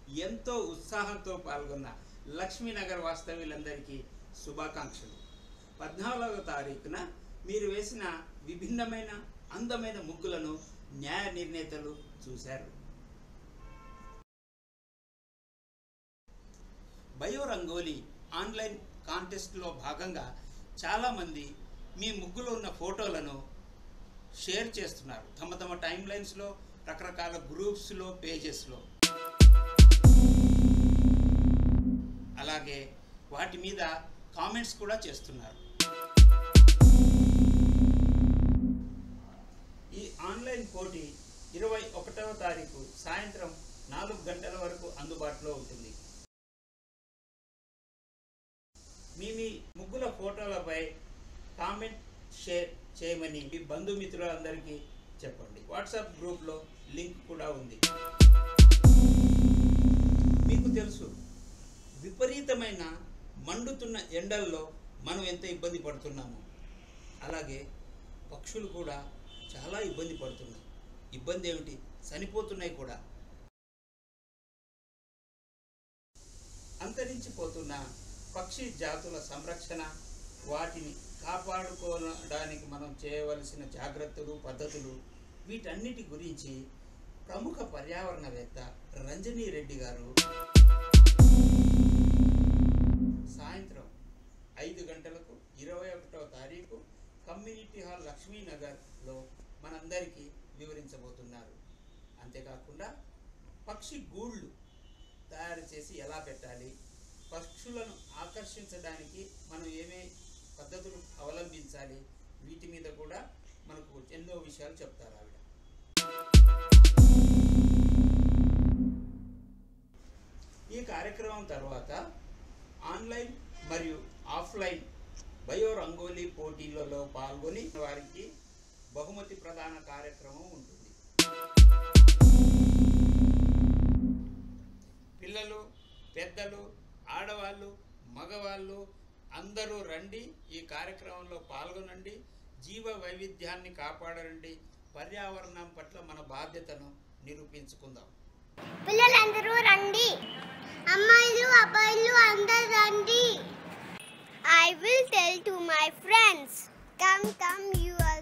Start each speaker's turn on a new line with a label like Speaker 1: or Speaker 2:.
Speaker 1: ఎంతో ఉత్సాహంతో పాల్గొన్న లక్ష్మీనగర్ వాస్తవ్యులందరికీ శుభాకాంక్షలు పద్నాలుగవ తారీఖున మీరు వేసిన విభిన్నమైన అందమైన ముగ్గులను న్యాయ నిర్ణేతలు చూశారు బయో రంగోలీ ఆన్లైన్ కాంటెస్ట్లో భాగంగా చాలామంది మీ ముగ్గులో ఉన్న ఫోటోలను షేర్ చేస్తున్నారు తమ తమ టైమ్ లైన్స్లో రకరకాల గ్రూప్స్లో పేజెస్లో అలాగే వాటి మీద కామెంట్స్ కూడా చేస్తున్నారు ఈ ఆన్లైన్ పోటీ ఇరవై ఒకటవ తారీఖు సాయంత్రం నాలుగు గంటల వరకు అందుబాటులో ఉంటుంది మీ మీ ముగ్గుల ఫోటోలపై కామెంట్ షేర్ చేయమని మీ బంధుమిత్రులందరికీ చెప్పండి వాట్సాప్ గ్రూప్లో లింక్ కూడా ఉంది మీకు తెలుసు విపరీతమైన మండుతున్న ఎండల్లో మనం ఎంత ఇబ్బంది పడుతున్నామో అలాగే పక్షులు కూడా చాలా ఇబ్బంది పడుతున్నాయి ఇబ్బంది ఏమిటి చనిపోతున్నాయి కూడా అంతరించిపోతున్న పక్షి జాతుల సంరక్షణ వాటిని కాపాడుకోవడానికి మనం చేయవలసిన జాగ్రత్తలు పద్ధతులు వీటన్నిటి గురించి ప్రముఖ పర్యావరణవేత్త రంజనీ రెడ్డి గారు సాయంత్రం ఐదు గంటలకు ఇరవై ఒకటవ తారీఖు కమ్యూనిటీ హాల్ లక్ష్మీనగర్లో మనందరికీ వివరించబోతున్నారు అంతేకాకుండా పక్షి గూళ్ళు తయారు చేసి ఎలా పెట్టాలి పక్షులను ఆకర్షించడానికి మనం ఏమే పద్ధతులు అవలంబించాలి వీటి మీద కూడా మనకు ఎన్నో విషయాలు చెప్తారు ఆవిడ ఈ కార్యక్రమం తర్వాత ఆన్లైన్ మరియు ఆఫ్లైన్ బయో రంగోలీ పోటీలలో పాల్గొని వారికి బహుమతి ప్రదాన కార్యక్రమం ఉంటుంది పిల్లలు పెద్దలు ఆడవాళ్ళు మగవాళ్ళు అందరూ రండి ఈ కార్యక్రమంలో పాల్గొనండి జీవ వైవిధ్యాన్ని కాపాడండి పర్యావరణం పట్ల మన బాధ్యతను నిరూపించుకుందాం
Speaker 2: పిల్లలందరూ రండి అమ్మాయిలు అబ్బాయిలు అందరూ రండి I will tell to my friends come come you